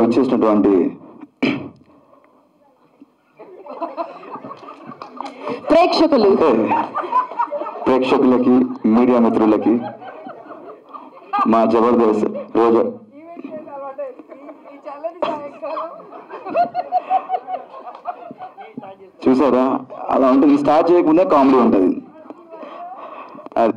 విచ్చేసినటువంటి ప్రేక్షకులు అంటే ప్రేక్షకులకి మీడియా మిత్రులకి మా జబర్దస్త్ రోజు చూసారా అలా ఉంటుంది స్టార్ట్ చేయకముందే కామెడీ ఉంటుంది అది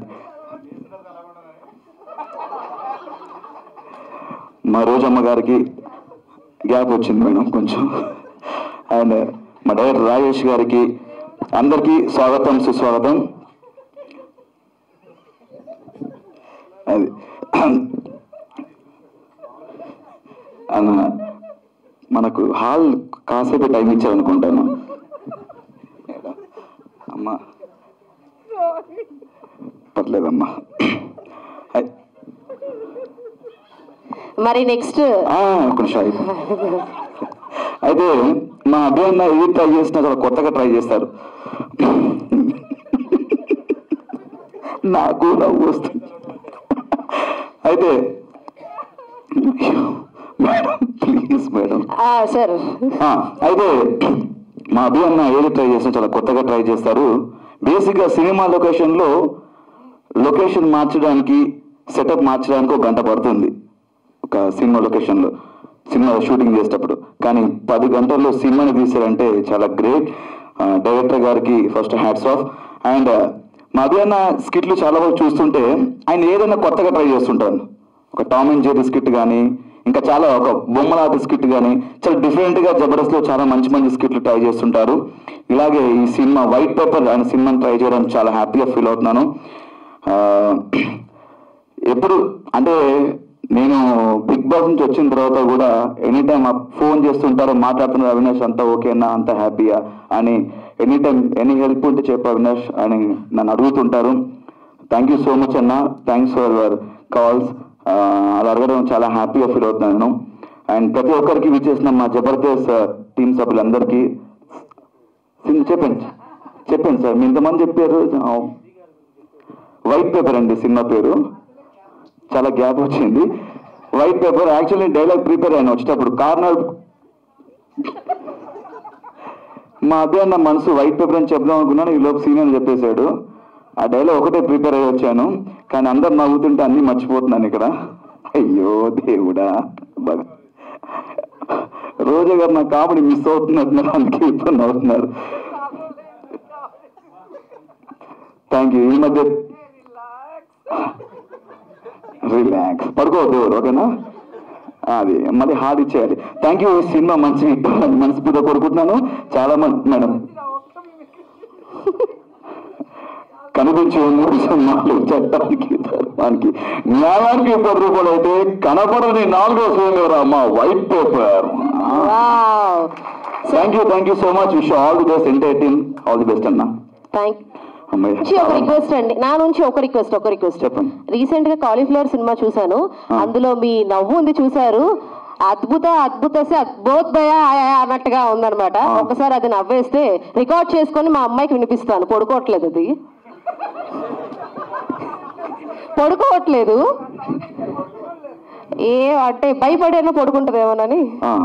మా రోజమ్మ గారికి గ్యాప్ వచ్చింది మేడం కొంచెం అండ్ మా డైరెక్టర్ రాజేష్ గారికి అందరికీ స్వాగతం సుస్వాగతం అది అన్న మనకు హాల్ కాసేపు టైం ఇచ్చారనుకుంటాను అమ్మా పర్లేదమ్మా అయ్- మరి నెక్స్ట్ ఆ, ఒక నిమిషం ఆగు. అయితే మా అభియన్న ఏది ట్రై చేసినా చాలా కొత్తగా ట్రై చేస్తారు నాకు నవ్వు వస్తుంది అయితే మేడం ప్లీజ్ మేడం సార్ ఆ, అయితే మా అభి అన్న ఏది ట్రై చేసినా చాలా కొత్తగా ట్రై చేస్తారు బేసిక్గా సినిమా లొకేషన్లో లొకేషన్ మార్చడానికి సెటప్ మార్చడానికి ఒక గంట పడుతుంది ఒక సినిమా లొకేషన్లో సినిమా షూటింగ్ చేసేటప్పుడు కానీ పది గంటల్లో సినిమాని తీసారంటే చాలా గ్రేట్ డైరెక్టర్ గారికి ఫస్ట్ హ్యాట్స్ ఆఫ్ అండ్ మా అభి అన్న స్కిట్లు చాలా వరకు చూస్తుంటే ఆయన ఏదైనా కొత్తగా ట్రై చేస్తుంటారు ఒక టామ్ అండ్ జెరీ స్కిట్ కానీ ఇంకా చాలా ఒక బొమ్మలాట స్కిట్ కానీ చాలా డిఫరెంట్గా జబర్దస్త్లో చాలా మంచి మంచి స్కిట్లు ట్రై చేస్తుంటారు ఇలాగే ఈ సినిమా వైట్ పేపర్ అనే సినిమాని ట్రై చేయడం చాలా హ్యాపీగా ఫీల్ అవుతున్నాను ఆ, ఎప్పుడు అంటే నేను బిగ్ బాస్ నుంచి వచ్చిన తర్వాత కూడా ఎనీ టైం ఫోన్ చేస్తుంటారు మాట్లాడుతున్నారు అవినాష్ అంతా ఓకేనా అంత హ్యాపీయా అని ఎనీ టైం ఎనీ హెల్ప్ ఉంటే చెప్పు అవినాష్ అని నన్ను అడుగుతుంటారు థ్యాంక్ యూ సో మచ్ అన్న థ్యాంక్స్ ఫర్ యువర్ కాల్స్ అలా అడగడం చాలా హ్యాపీగా ఫీల్ అవుతున్నాను నేను అండ్ ప్రతి ఒక్కరికి విచ్చేసిన మా జబర్దస్త్ టీం సభ్యులందరికీ సిన్- చెప్పండి చెప్పండి సార్ మీ ఇంతమంది చెప్పారు వైట్ పేపర్ అండి సినిమా పేరు చాలా గ్యాప్ వచ్చింది white paper actually dialogue prepare అయిన వచ్చేటప్పుడు కార్నర్ మా అదే అన్న మనసు వైట్ పేపర్ అని చెప్దాం అనుకున్నాను ఈ లోపు సీన్ అని చెప్పేశాడు ఆ డైలాగ్ ఒకటే ప్రిపేర్ అయ్యి వచ్చాను కానీ అందరు నవ్వుతుంటే అన్నీ మర్చిపోతున్నాను ఇక్కడ అయ్యో దేవుడా బాగా రోజా గారు నా కామెడీ మిస్ అవుతున్నట్టున్నారు అందుకే ఇప్పుడు నవ్వుతున్నారు థ్యాంక్ యూ ఈ మధ్య రిలాక్స్ పడుకోవద్దు ఓకేనా అది మళ్ళీ హార్డ్ ఇచ్చేయాలి థ్యాంక్ యూ ఈ సినిమా మంచి మనస్ఫూర్తిగా కోరుకుంటున్నాను చాలా మంది మేడం కనిపించే మూడు సినిమాలు చట్టానికి ధర్మానికి న్యాయానికి పది రూపాయలు అయితే కనపడని నాలుగో సినిమా అమ్మ white paper wow thank you thank you so much wish all the best entire team all the best అన్న థ్యాంక్ నుంచి ఒక అమ్మాయి రిక్వెస్ట్ అండి నా నుంచి ఒక రిక్వెస్ట్ ఒక రిక్వెస్ట్ చెప్పండి. రీసెంట్ గా కాలీఫ్లవర్ సినిమా చూశాను ఆ. అందులో మీ నవ్వు ఉంది చూశారు అద్భుత అద్భుత సే అద్భుతయ అన్నట్టుగా ఉందన్నమాట ఆ. ఒకసారి అది నవ్వేస్తే రికార్డ్ చేసుకొని మా అమ్మాయికి వినిపిస్తాను పడుకోవట్లేదు అది పడుకోవట్లేదు ఏ అంటే భయపడేనా పడుకుంటదేమోనని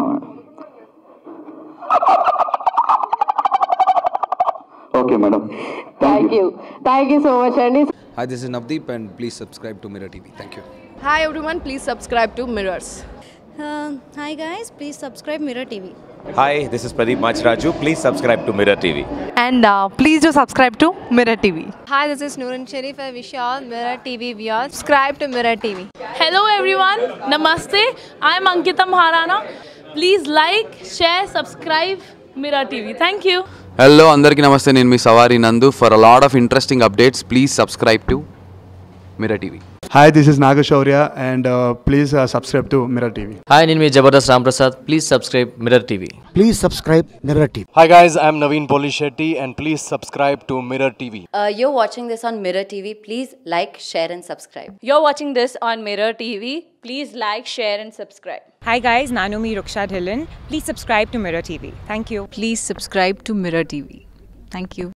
okay madam thank you thank you so much అండి Hi, this is Navdeep, and please subscribe to Mirror TV. Thank you. Hi everyone, please subscribe to Mirrors. Uh, hi guys, please subscribe Mirror TV. Hi, this is Pradeep Machraju. Please subscribe to Mirror TV. and uh, please do subscribe to Mirror TV. Hi, this is Noorun Sharif. I wish you all Mirror TV viewers. Subscribe to Mirror TV. Hello everyone, Namaste. I'm Ankita Maharana. Please like, share, subscribe Mirror TV. Thank you. Hello అందరికీ నమస్తే నేను మీ Savari Nandu for a lot of interesting updates please subscribe to Mirror TV Hi, this is Nagashaurya, and uh, please uh, subscribe to Mirror TV. Hi నేను మీ Jabardasth Ramprasad please subscribe Mirror TV Please subscribe Mirror TV. Hi guys, I'm Naveen Polishetty and please subscribe to Mirror TV. Uh, you're watching this on Mirror TV. Please like, share, and subscribe. You're watching this on Mirror TV. Please like, share, and subscribe. Hi guys, Nanumi Ruksha Dhillon. Please subscribe to Mirror TV. Thank you. Please subscribe to Mirror TV. Thank you.